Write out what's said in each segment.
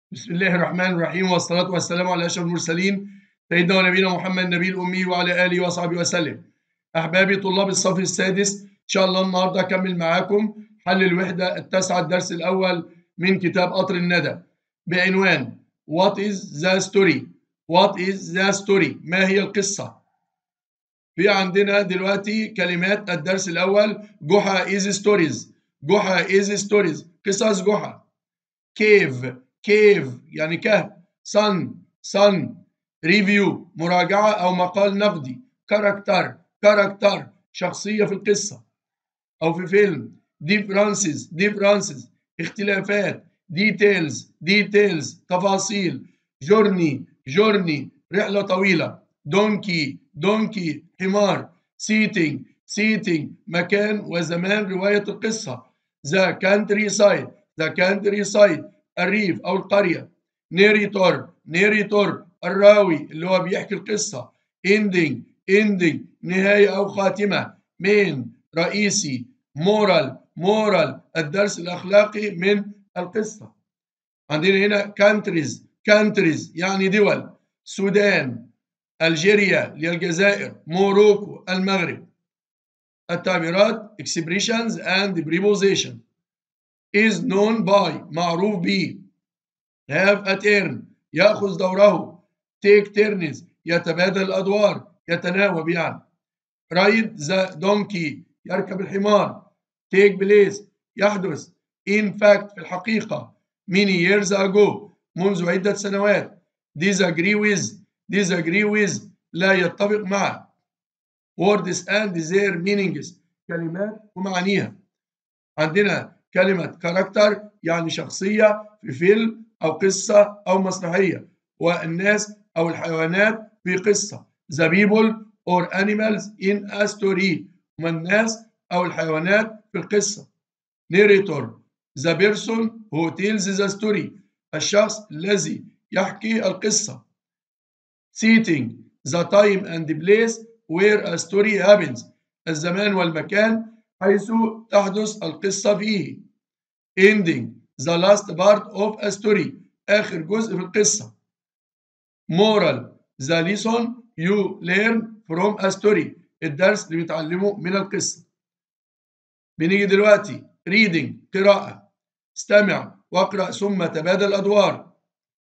بسم الله الرحمن الرحيم والصلاة والسلام على أشرف المرسلين سيدنا ونبينا محمد النبي الأمي وعلى آله وصحبه وسلم أحبابي طلاب الصف السادس إن شاء الله النهاردة أكمل معاكم حل الوحدة التاسعة الدرس الأول من كتاب قطر الندى بعنوان What is the story? What is the story? ما هي القصة؟ في عندنا دلوقتي كلمات الدرس الأول جحا is stories جحا is stories قصص جحا cave كيف يعني كهف صن صن ريفيو مراجعة أو مقال نقدي كاركتر كاركتر شخصية في القصة أو في فيلم ديفرانسز ديفرانسز اختلافات ديتيلز ديتيلز تفاصيل جورني جورني رحلة طويلة دونكي دونكي حمار سيتنج سيتنج مكان وزمان رواية القصة ذا كانتري سايد ذا كانتري سايد الريف أو القرية نيريتور نيريتور الراوي اللي هو بيحكي القصة اندنج اندنج نهاية أو خاتمة مين رئيسي مورال مورال الدرس الأخلاقي من القصة عندنا هنا كانتريز كانتريز يعني دول السودان الجيريا للجزائر موروكو المغرب التعبيرات expressions and preposition is known by معروف به have a turn يأخذ دوره take turns يتبادل الأدوار يتناوب يعني ride the donkey يركب الحمار take place يحدث in fact في الحقيقة many years ago منذ عدة سنوات disagree with disagree with لا يتفق مع words and their meanings كلمات ومعانيها عندنا كلمة كاركتر يعني شخصية في فيلم أو قصة أو مسرحية والناس أو الحيوانات في قصة the people or animals in a story هم الناس أو الحيوانات في القصة narrator the person who tells the story الشخص الذي يحكي القصة setting the time and the place where a story happens الزمان والمكان حيث تحدث القصة فيه ending the last part of a story آخر جزء في القصة moral the lesson you learn from a story الدرس اللي بتعلمه من القصة بنيجي دلوقتي reading قراءة استمع واقرأ ثم تبادل الأدوار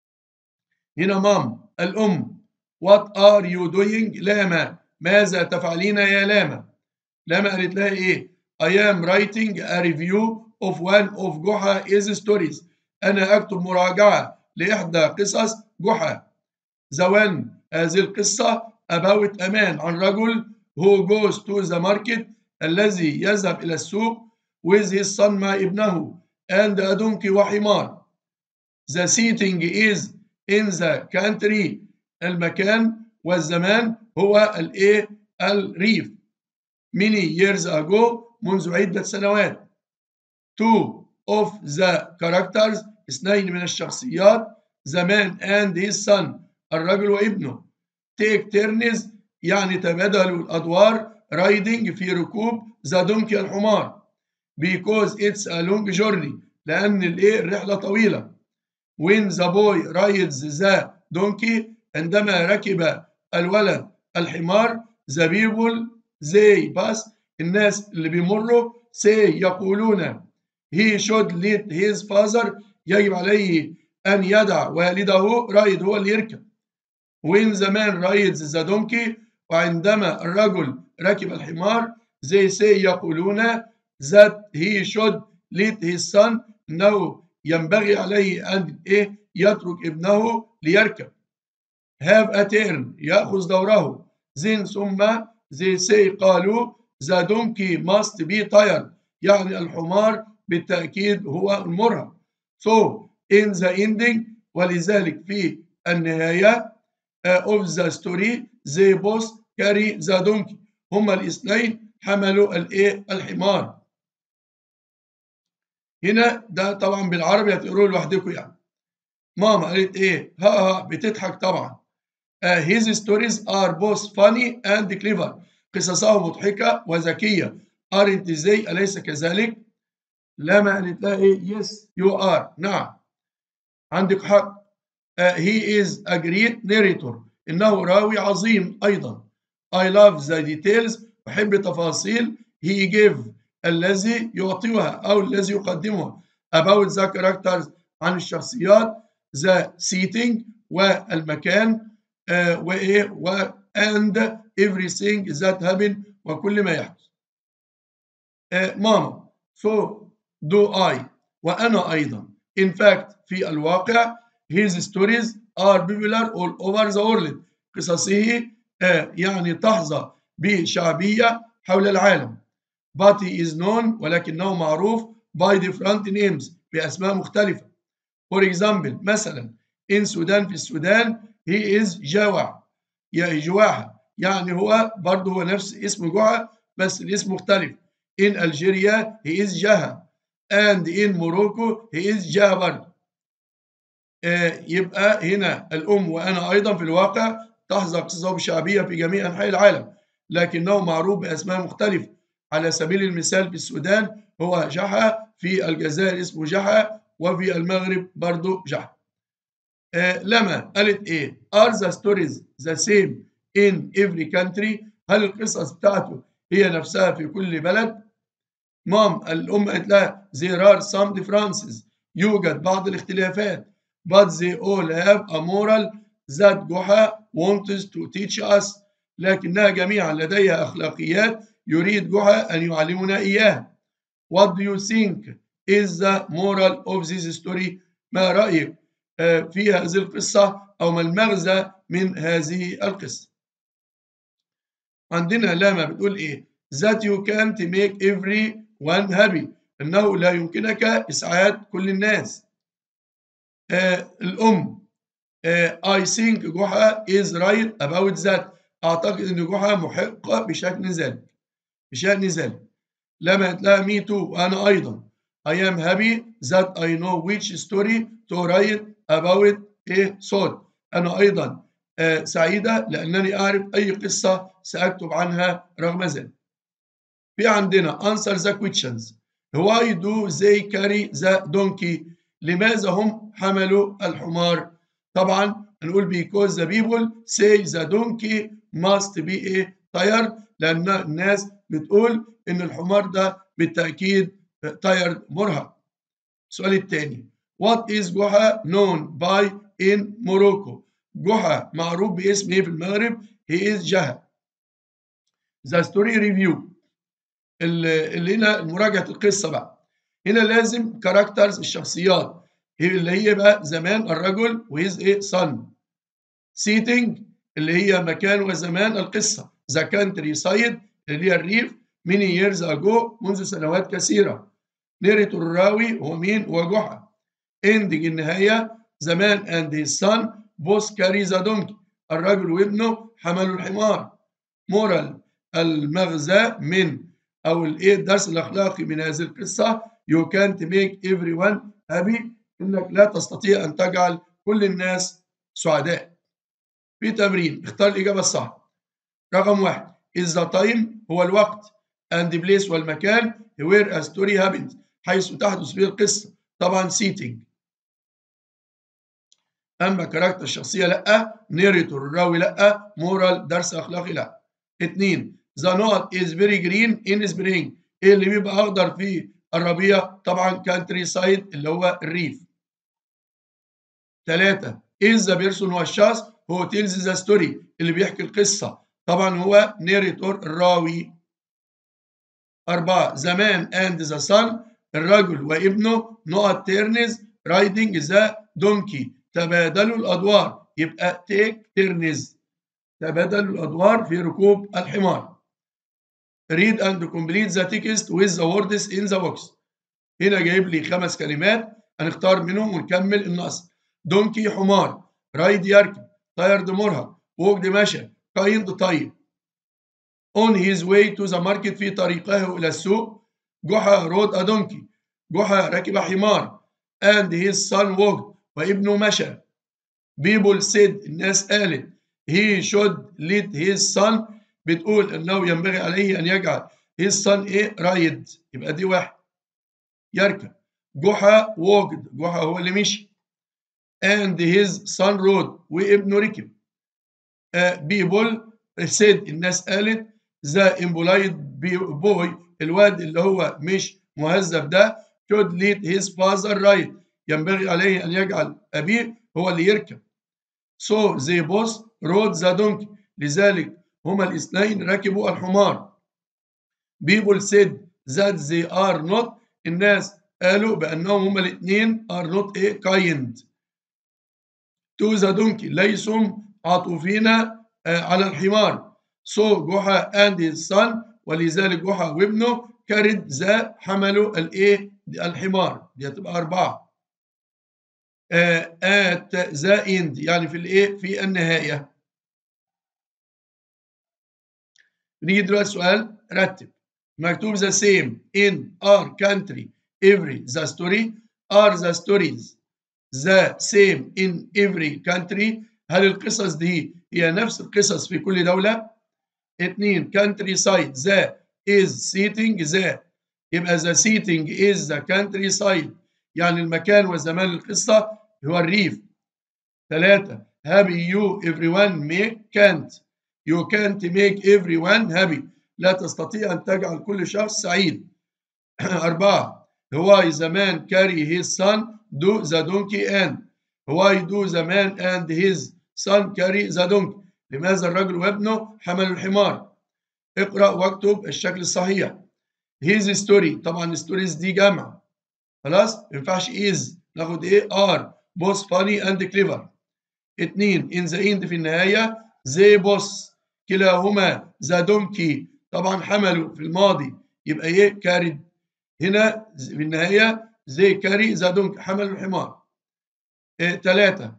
هنا مام الأم what are you doing لاما ماذا تفعلين يا لاما لاما قالت لها ايه I am writing a review of one of جحا is stories أنا أكتب مراجعة لإحدى قصص جحا the one هذه القصة about أمان عن رجل who goes to the market الذي يذهب إلى السوق with his son مع ابنه and a donkey وحمار the seating is in the country المكان والزمان هو الايه الريف many years ago منذ عدة سنوات two of the characters اثنين من الشخصيات the man and his son الرجل وابنه take turns يعني تبادلوا الأدوار riding في ركوب the donkey الحمار because it's a long journey لأن الإيه الرحلة طويلة when the boy rides the donkey عندما ركب الولد الحمار the people they pass الناس اللي بيمروا say يقولون he should lead his father يجب عليه أن يدع والده رايد هو اللي يركب when the man rides the donkey وعندما الرجل ركب الحمار they say يقولون that he should lead his son أنه ينبغي عليه أن إيه يترك ابنه ليركب have a turn يأخذ دوره then ثم they say قالوا the donkey must be tired يعني الحمار بالتأكيد هو المرهق so in the ending ولذلك في النهاية of the story they both carry the donkey هما الاثنين حملوا الايه الحمار هنا ده طبعا بالعربي هتقروه لوحدكم يعني ماما قالت ايه ها ها بتضحك طبعا uh, his stories are both funny and clever قصصه مضحكة وذكية aren't they أليس كذلك لما قالت لها ايه yes you are نعم عندك حق uh, he is a great narrator إنه راوي عظيم أيضا I love the details أحب التفاصيل he give الذي يعطيها أو الذي يقدمها about the characters عن الشخصيات the seating والمكان uh, وإيه و and everything that happen وكل ما يحدث uh, ماما so do I وأنا أيضا in fact في الواقع his stories are popular all over the world قصصه uh, يعني تحظى بشعبية حول العالم but he is known ولكنه معروف by different names بأسماء مختلفة for example مثلا in السودان في السودان he is جوع يا جواحة يعني هو برضه هو نفس اسم جوعة بس الاسم مختلف in Algeria he is جها and in Morocco he is جها برضه آه يبقى هنا الأم وأنا أيضا في الواقع تحظى قصصه بشعبية في جميع أنحاء العالم لكنه معروف بأسماء مختلفة على سبيل المثال في السودان هو جحا في الجزائر اسمه جحا وفي المغرب برضه جحا آه لما قالت ايه are the stories the same in every country هل القصص بتاعته هي نفسها في كل بلد مام الأم قالت لها there are some differences يوجد بعض الاختلافات but they all have a moral that جحا wants to teach us لكنها جميعا لديها أخلاقيات يريد جحا أن يعلمنا إياها What do you think is the moral of this story ما رأيك في هذه القصة أو ما المغزى من هذه القصة عندنا لما بتقول إيه that you can't make everyone happy إنه لا يمكنك إسعاد كل الناس آه الأم آه I think جحا is right about that أعتقد أن جحا محقة بشكل ذلك بشأن ذلك لما لها me too وأنا أيضا I am happy that I know which story to write about a thought أنا أيضا آه سعيدة لأنني أعرف أي قصة سأكتب عنها رغم ذلك في عندنا answer the questions why do they carry the donkey لماذا هم حملوا الحمار طبعا نقول because the people say the donkey must be a tired لأن الناس بتقول إن الحمار ده بالتأكيد tired مرهق السؤال الثاني What is جحا known by in Morocco جحا معروف باسم ايه في المغرب he is جها the story review اللي هنا مراجعة القصة بقى هنا لازم كاركترز الشخصيات اللي هي بقى زمان الرجل وهيز ايه son seating اللي هي مكان وزمان القصة the country side اللي هي الريف many years ago منذ سنوات كثيرة نيريتور الراوي هو مين هو جحا ending النهاية زمان and his son both carry the donkey الرجل وابنه حملوا الحمار مورال المغزى من او الايه الدرس الاخلاقي من هذه القصه you can't make everyone happy انك لا تستطيع ان تجعل كل الناس سعداء في تمرين اختار الاجابه الصح رقم واحد is the time هو الوقت and the place والمكان where a story happens حيث تحدث فيه القصه طبعا seating اما كاركتر الشخصيه لا نيريتور الراوي لا مورال درس اخلاقي لا اثنين ذا نوت از فيري جرين ان سبرينج ايه اللي بيبقى اخضر في الربيع طبعا كانتري سايد اللي هو الريف ثلاثة از ذا بيرسون هو الشخص هو تيلز ذا ستوري اللي بيحكي القصة طبعا هو نيريتور الراوي أربعة زمان اند ذا سان الرجل وابنه نقط تيرنز رايدنج ذا دونكي تبادلوا الأدوار يبقى تيك تيرنز تبادلوا الأدوار في ركوب الحمار read and complete the text with the words in the box هنا جايب لي خمس كلمات هنختار منهم ونكمل النص دونكي حمار رايد يركب تايرد مرهق ووكد مشى كايند طيب on his way to the market في طريقه إلى السوق جحا رود a donkey جحا ركب حمار and his son walked وابنه مشى people said الناس قالت he should lead his son بتقول انه ينبغي عليه ان يجعل his son ايه رايد يبقى دي واحد يركب جحا walked جحا هو اللي مشي and his son rode وابنه ركب uh, people said الناس قالت the impolite boy الواد اللي هو مش مهذب ده should lead his father right ينبغي عليه أن يجعل أبيه هو اللي يركب so they both rode the donkey لذلك هما الاثنين ركبوا الحمار people said that they are not الناس قالوا بأنهم هما الاثنين are not a kind to the donkey ليسوا عاطفين على الحمار so جحا and his son ولذلك جحا وابنه كارد ذا حملوا الايه الحمار دي هتبقى أربعة at the end يعني في الايه في النهاية نيجي دلوقتي سؤال رتب مكتوب the same in our country every the story are the stories the same in every country هل القصص دي هي نفس القصص في كل دولة؟ اثنين country side the is seating the يبقى the seating is the country side يعني المكان وزمان القصة هو الريف ثلاثة happy you everyone make can't you can't make everyone happy لا تستطيع أن تجعل كل شخص سعيد أربعة why the man carry his son do the donkey and why do the man and his son carry the donkey لماذا الرجل وابنه حملوا الحمار اقرأ واكتب الشكل الصحيح his story طبعا stories دي جمع خلاص ما ينفعش is ناخد ايه are both funny and clever اتنين in the end في النهاية they both كلاهما the donkey طبعا حملوا في الماضي يبقى ايه كارد هنا في النهاية زي كاري ذا دونك حملوا الحمار إيه ثلاثة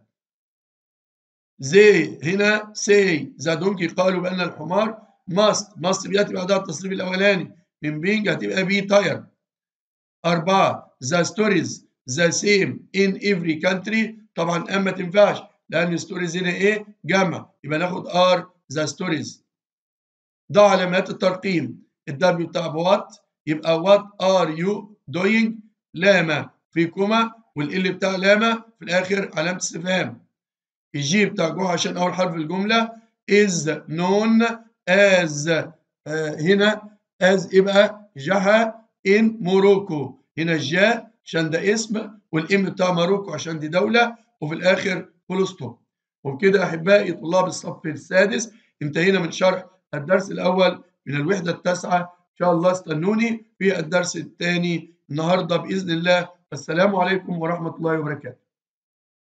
زي هنا سي ذا دونكي قالوا بأن الحمار ماست ماست بيأتي بعدها التصريف الأولاني من بينج هتبقى بي تاير أربعة ذا ستوريز ذا سيم in every country طبعا أما تنفعش لأن ستوريز هنا إيه جمع يبقى ناخد ار ذا ستوريز ضع علامات الترقيم الدبليو بتاع وات يبقى وات ار يو دوينج لاما في كوما والال بتاع لاما في الاخر علامه استفهام الجي بتاع جوه عشان اول حرف الجمله is known as آه هنا as يبقى جها in موروكو هنا الجا عشان ده اسم والام بتاع ماروكو عشان دي دوله وفي الاخر فول ستوب وبكده احبائي طلاب الصف السادس انتهينا من شرح الدرس الاول من الوحده التاسعه ان شاء الله استنوني في الدرس الثاني النهارده باذن الله والسلام عليكم ورحمه الله وبركاته